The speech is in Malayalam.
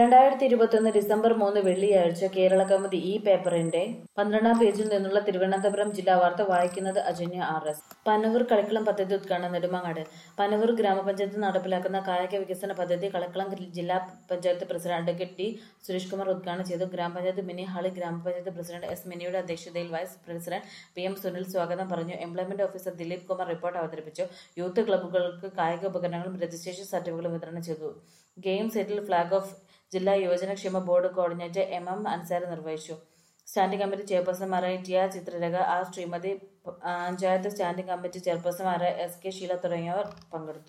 രണ്ടായിരത്തി ഇരുപത്തൊന്ന് ഡിസംബർ മൂന്ന് വെള്ളിയാഴ്ച കേരള കൗമുദി ഈ പേപ്പറിന്റെ പന്ത്രണ്ടാം പേജിൽ നിന്നുള്ള തിരുവനന്തപുരം ജില്ലാ വാർത്ത വായിക്കുന്നത് അജന്യ ആർ എസ് പനവൂർ കളിക്കളം പദ്ധതി ഉദ്ഘാടനം നെടുമങ്ങാട് പനവൂർ ഗ്രാമപഞ്ചായത്ത് നടപ്പിലാക്കുന്ന കായിക വികസന പദ്ധതി കളക്കളം ജില്ലാ panchayat president advocate T Suresh Kumar ഉദ്ഘാടനം ചെയ്തു ഗ്രാമപഞ്ചായത്ത് മിനി ഹാളിൽ ഗ്രാമപഞ്ചായത്ത് പ്രസിഡന്റ് എസ് മിനിയുടെ അധ്യക്ഷതയിൽ vice president P M Sunil സ്വാഗതം പറഞ്ഞു employment officer Dileep Kumar report അവതരിപ്പിച്ചു യൂത്ത് ക്ലബ്ബുകൾക്ക് കായിക ഉപകരണങ്ങളും രജിസ്ട്രേഷൻ സർട്ടിഫിക്കറ്റുകളും വിതരണം ചെയ്തു ഗെയിം സെറ്റിൽ ഫ്ളാഗ് ഓഫ് ജില്ലാ യുവജനക്ഷേമ board coordinator M M Ansari നിർവഹിച്ചു സ്റ്റാൻഡിംഗ് കമ്മിറ്റി ചെയർപേഴ്സൺമാരായ T R Chithrarekha R Sreemathi panchayat standing committee ചെയർപേഴ്സൺമാരായ എസ് കെ ഷീല തുടങ്ങിയവർ പങ്കെടുത്തു